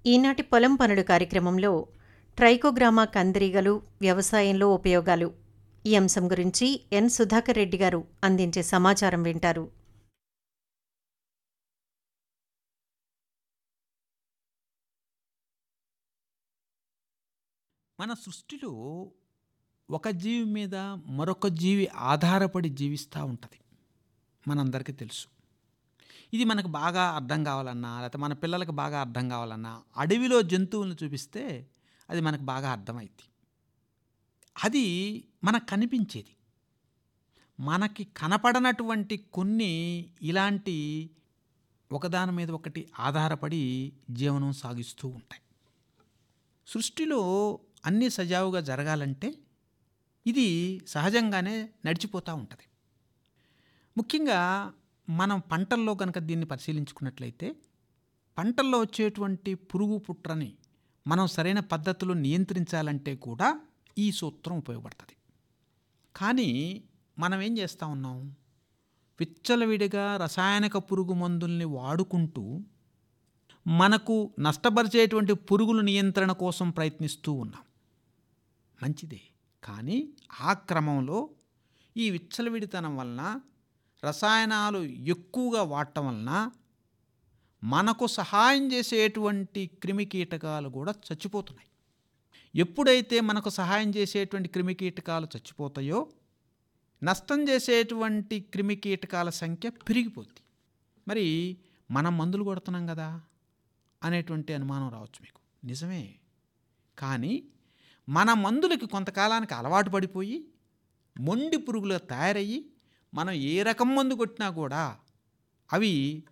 ఈనాటి పొలం పనులు కార్యక్రమంలో ట్రైకోగ్రామా కందిరీగలు వ్యవసాయంలో ఉపయోగాలు ఈ అంశం గురించి ఎన్ సుధాకర్ రెడ్డి గారు అందించే సమాచారం వింటారు మన సృష్టిలో ఒక జీవి మీద మరొక జీవి ఆధారపడి జీవిస్తూ ఉంటుంది మనందరికీ తెలుసు ఇది మనకు బాగా అర్థం కావాలన్నా లేకపోతే మన పిల్లలకు బాగా అర్థం కావాలన్నా అడవిలో జంతువులను చూపిస్తే అది మనకు బాగా అర్థమైంది అది మనకు కనిపించేది మనకి కనపడనటువంటి కొన్ని ఇలాంటి ఒకదాని మీద ఒకటి ఆధారపడి జీవనం సాగిస్తూ ఉంటాయి సృష్టిలో అన్నీ సజావుగా జరగాలంటే ఇది సహజంగానే నడిచిపోతూ ఉంటుంది ముఖ్యంగా మనం పంటల్లో కనుక దీన్ని పరిశీలించుకున్నట్లయితే పంటల్లో వచ్చేటువంటి పురుగు పుట్రని మనం సరైన పద్ధతిలో నియంత్రించాలంటే కూడా ఈ సూత్రం ఉపయోగపడుతుంది కానీ మనం ఏం చేస్తూ ఉన్నాం విచ్చలవిడిగా రసాయనిక పురుగు మందుల్ని వాడుకుంటూ మనకు నష్టపరిచేటువంటి పురుగుల నియంత్రణ కోసం ప్రయత్నిస్తూ ఉన్నాం మంచిదే కానీ ఆ క్రమంలో ఈ విచ్చలవిడితనం వలన రసాయనాలు ఎక్కువగా వాడటం వలన మనకు సహాయం చేసేటువంటి క్రిమికీటకాలు కూడా చచ్చిపోతున్నాయి ఎప్పుడైతే మనకు సహాయం చేసేటువంటి క్రిమికీటకాలు చచ్చిపోతాయో నష్టం చేసేటువంటి క్రిమికీటకాల సంఖ్య పెరిగిపోద్ది మరి మనం మందులు కొడుతున్నాం కదా అనేటువంటి అనుమానం రావచ్చు మీకు నిజమే కానీ మన మందులకి కొంతకాలానికి అలవాటు పడిపోయి మొండి పురుగులు తయారయ్యి మనం ఏ రకం మందు కొట్టినా కూడా అవి